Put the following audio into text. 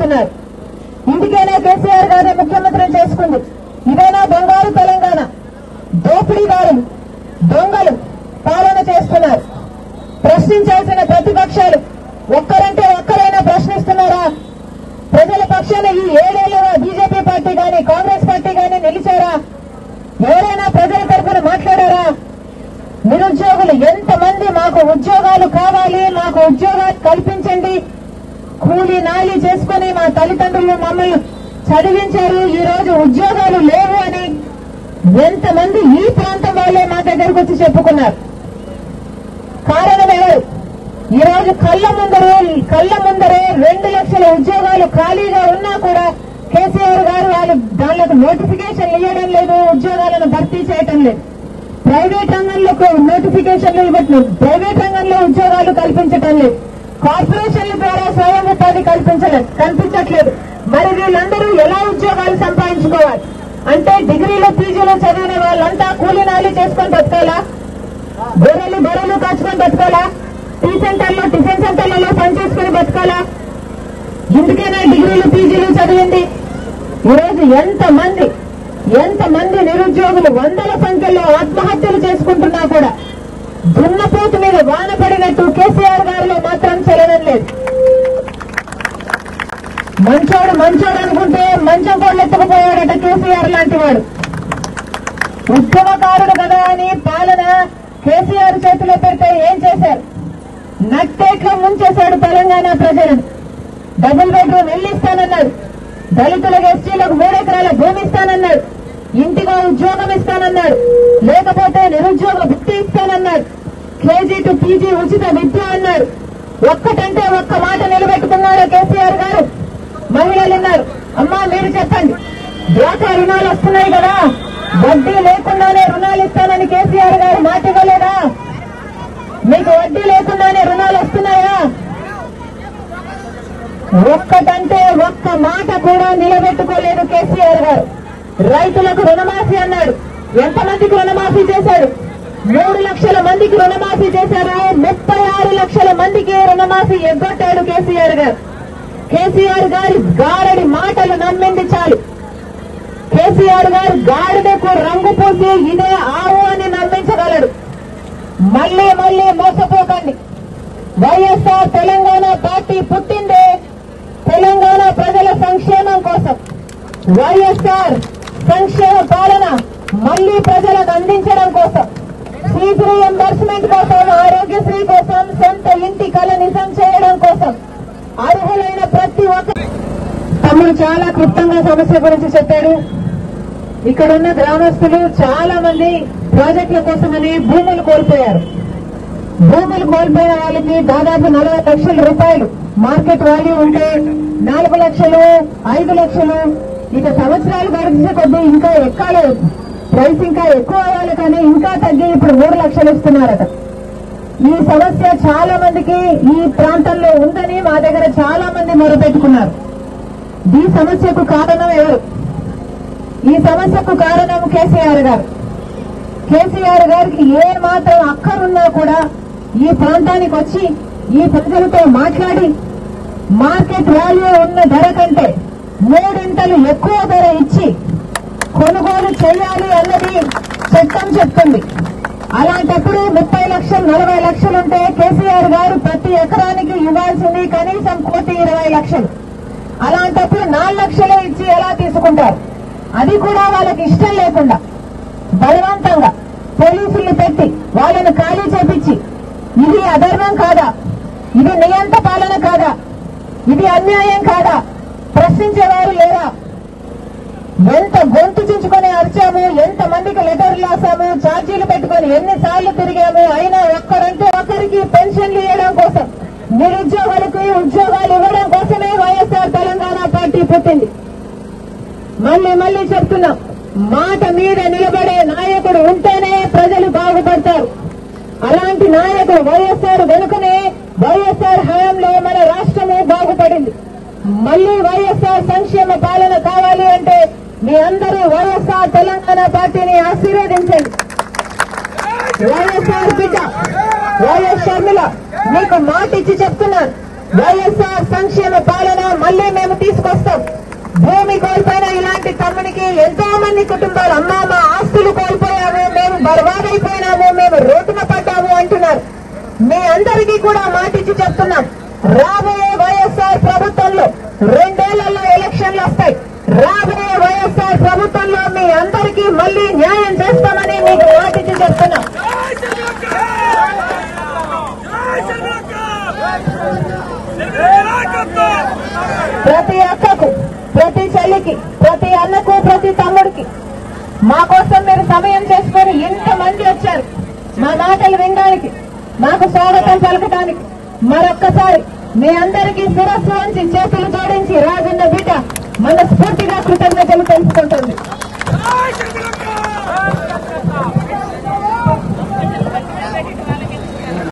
చేస్తున్నారు ఇందుకేనే కేసీఆర్ గారిని ముఖ్యమంత్రిని చేసుకుంది ఇదేనా బంగారు తెలంగాణ దోపిడీదారులు దొంగలు పాలన చేస్తున్నారు ప్రశ్నించాల్సిన ప్రతిపక్షాలు ఒక్కరంటే ఒక్కరైనా ప్రశ్నిస్తున్నారా ప్రజల పక్షాన ఈ ఏడేళ్లుగా బీజేపీ పార్టీ గాని కాంగ్రెస్ పార్టీ గాని నిలిచారా ఎవరైనా ప్రజల తరఫున మాట్లాడారా నిరుద్యోగులు ఎంతమంది మాకు ఉద్యోగాలు కావాలి మాకు ఉద్యోగాలు కల్పించండి కూలీ నాలి చేసుకుని మా తల్లిదండ్రులు మమ్మల్ని చదివించారు ఈ రోజు ఉద్యోగాలు లేవు అని ఎంతమంది ఈ ప్రాంతం వాళ్ళే మా దగ్గరకు వచ్చి చెప్పుకున్నారు కారణం ఎవరు ఈ రోజు కళ్ళ ముందరే కళ్ళ ముందరే రెండు లక్షల ఉద్యోగాలు ఖాళీగా ఉన్నా కూడా కేసీఆర్ గారు వాళ్ళు దానికి నోటిఫికేషన్ ఇవ్వడం లేదు ఉద్యోగాలను భర్తీ చేయటం లేదు ప్రైవేట్ రంగంలో నోటిఫికేషన్లు ఇవ్వట్లేదు ప్రైవేట్ రంగంలో ఉద్యోగాలు కల్పించటం లేదు కార్పొరేషన్ల ద్వారా స్వయం ఉపాధి కల్పించలేదు కల్పించట్లేదు మరి వీళ్ళందరూ ఎలా ఉద్యోగాలు సంపాదించుకోవాలి అంటే డిగ్రీలు పీజీలు చదివిన వాళ్ళంతా కూలీనాలి చేసుకొని బతకాలా గొర్రెలు బొర్రెలు కాచుకొని బతకాలా టీ సెంటర్లో టిఫిన్ సెంటర్లలో పనిచేసుకుని బతకాలా ఇందుకేనా డిగ్రీలు పీజీలు చదివింది ఈరోజు ఎంత మంది ఎంత మంది నిరుద్యోగులు వందల సంఖ్యలో ఆత్మహత్యలు చేసుకుంటున్నా కూడా దున్నపోతు మీద వాన పడినట్టు కేసీఆర్ గారిలో మాత్రం చలనం లేదు మంచోడు మంచోడు అనుకుంటే మంచం కోళ్ళు ఎత్తుకుపోయాడట కేసీఆర్ లాంటి వాడు ఉద్యమకారుడు కదా అని పాలన కేసీఆర్ చేతిలో పెడితే ఏం చేశారు నట్టేట్లా ముంచేశాడు తెలంగాణ ప్రజలను డబుల్ బెడ్రూమ్ ఇల్లు ఇస్తానన్నాడు దళితులకు ఎస్టీలకు మూడెకరాల భూమి ఇస్తానన్నాడు ఇంటిగా ఉద్యోగం ఇస్తానన్నాడు లేకపోతే నిరుద్యోగ వృత్తి ఇస్తానన్నాడు కేజీ టు పీజీ ఉచిత విద్య అన్నాడు ఒక్కటంటే ఒక్క మాట నిలబెట్టుకున్నాడు కేసీఆర్ గారు మహిళలు ఉన్నారు అమ్మా మీరు చెప్పండి డ్వాక్రా రుణాలు వస్తున్నాయి కదా వడ్డీ లేకుండానే రుణాలు ఇస్తానని కేసీఆర్ గారు మాట ఇవ్వలేదా మీకు వడ్డీ లేకుండానే రుణాలు వస్తున్నాయా ఒక్కటంటే ఒక్క మాట కూడా నిలబెట్టుకోలేదు కేసీఆర్ గారు రైతులకు రుణమాఫీ అన్నాడు ఎంతమందికి రుణమాఫీ చేశాడు మూడు లక్షల మందికి రుణమాఫీ చేశారు ముప్పై ఆరు లక్షల మందికి రుణమాఫీ ఎగ్గొట్టాడు కేసీఆర్ గారు కేసీఆర్ గారి గారడి మాటలు నమ్మింది చాలు కేసీఆర్ గారు గాడిదకు రంగు పూసి ఇదే ఆవు అని నమ్మించగలడు మళ్ళీ మళ్ళీ మోసపోకండి వైఎస్ఆర్ తెలంగాణ పార్టీ పుట్టిందే తెలంగాణ ప్రజల సంక్షేమం కోసం వైఎస్ఆర్ సంక్షేమ పాలన మళ్లీ ప్రజలకు అందించడం కోసం ఫీజు రియంబర్స్మెంట్ కోసం ఆరోగ్యశ్రీ కోసం సొంత ఇంటి కళ నిజం చేయడం కోసం అర్హులైన ప్రతి ఒక్క తమ్ముడు చాలా క్లుప్తంగా సమస్య గురించి చెప్పాడు ఇక్కడ ఉన్న గ్రామస్తులు చాలా మంది ప్రాజెక్టుల కోసమని భూములు కోల్పోయారు భూములు కోల్పోయిన వాళ్ళకి దాదాపు నలభై లక్షల రూపాయలు మార్కెట్ వాల్యూ ఉంటే నాలుగు లక్షలు ఐదు లక్షలు ఇక సంవత్సరాలు గడిచే కొద్దీ ఇంకా ఎక్కాలి ప్రైస్ ఇంకా ఎక్కువ అవ్వాలి కానీ ఇంకా తగ్గి ఇప్పుడు మూడు లక్షలు ఇస్తున్నారట ఈ సమస్య చాలా మందికి ఈ ప్రాంతంలో ఉందని మా దగ్గర చాలా మంది మొరపెట్టుకున్నారు ఈ సమస్యకు కారణం ఎవరు ఈ సమస్యకు కారణం కేసీఆర్ గారు కేసీఆర్ గారికి ఏ మాత్రం అక్కరున్నా కూడా ఈ ప్రాంతానికి వచ్చి ఈ ప్రజలతో మాట్లాడి మార్కెట్ వాల్యూ ఉన్న ధర కంటే మూడింతలు ఎక్కువ ధర ఇచ్చి కొనుగోలు చేయాలి అన్నది చట్టం చెప్తుంది అలాంటప్పుడు ముప్పై లక్షలు నలభై లక్షలుంటే కేసీఆర్ గారు ప్రతి ఎకరానికి ఇవ్వాల్సింది కనీసం కోటి ఇరవై లక్షలు అలాంటప్పుడు నాలుగు లక్షలే ఇచ్చి ఎలా తీసుకుంటారు అది కూడా వాళ్ళకి ఇష్టం లేకుండా బలవంతంగా పోలీసులు పెట్టి వాళ్ళని ఖాళీ చేపించి ఇది అధర్మం కాదా ఇది నియంత పాలన కాదా ఇది అన్యాయం కాదా ప్రశ్నించేవారు లేరా ఎంత గొంతు చించుకొని అరిచాము ఎంత మందికి లెటర్లు రాసాము ఛార్జీలు పెట్టుకొని ఎన్నిసార్లు తిరిగాము అయినా ఒక్కరంటే ఒకరికి పెన్షన్లు ఇవ్వడం కోసం నిరుద్యోగులకు ఉద్యోగాలు ఇవ్వడం కోసమే వైఎస్ఆర్ తెలంగాణ పార్టీ పుట్టింది మళ్ళీ మళ్ళీ చెప్తున్నాం మాట మీద నిలబడే నాయకుడు ఉంటేనే ప్రజలు బాగుపడతారు అలాంటి నాయకుడు వైఎస్ఆర్ వెనుకనే వైఎస్ఆర్ హయాంలో మన రాష్ట్రము బాగుపడింది మళ్ళీ వైఎస్ఆర్ సంక్షేమ పాలన కావాలి అంటే మీ అందరూ వైఎస్ఆర్ తెలంగాణ పార్టీని ఆశీర్వదించండి వైఎస్ఆర్ బిడ్డ వైఎస్ షర్మిల మీకు మాట ఇచ్చి చెప్తున్నాను వైఎస్ఆర్ సంక్షేమ పాలన మళ్ళీ మేము తీసుకొస్తాం భూమి కోల్పోయిన ఇలాంటి తమ్మునికి ఎంతో మంది కుటుంబాలు అమ్మా మా ఆస్తులు కోల్పోయాము మేము బర్బాదైపోయినాము మేము రోడ్డున పడ్డాము అంటున్నారు మీ అందరికీ కూడా మాటిచ్చి చెప్తున్నాం రాబోయే వైఎస్ఆర్ ప్రభుత్వంలో రెండేళ్లలో ఎలక్షన్లు వస్తాయి రాబోయే వైఎస్ఆర్ ప్రభుత్వంలో మీ అందరికీ మళ్ళీ న్యాయం చేస్తామని మీకు మాటిచ్చి చెప్తున్నాం ప్రతి అక్కకు ప్రతి చెల్లికి ప్రతి అన్నకు ప్రతి తమ్ముడికి మా కోసం మీరు సమయం చేసుకొని ఎంతమంది వచ్చారు మా మాటలు వినడానికి మాకు స్వాగతం పలకడానికి మరొక్కసారి మీ అందరికీ శిరస్సు వంచి చేతులు జోడించి రాజన్న బిడ్డ మనస్ఫూర్తిగా కృతజ్ఞతలు తెలుసుకుంటుంది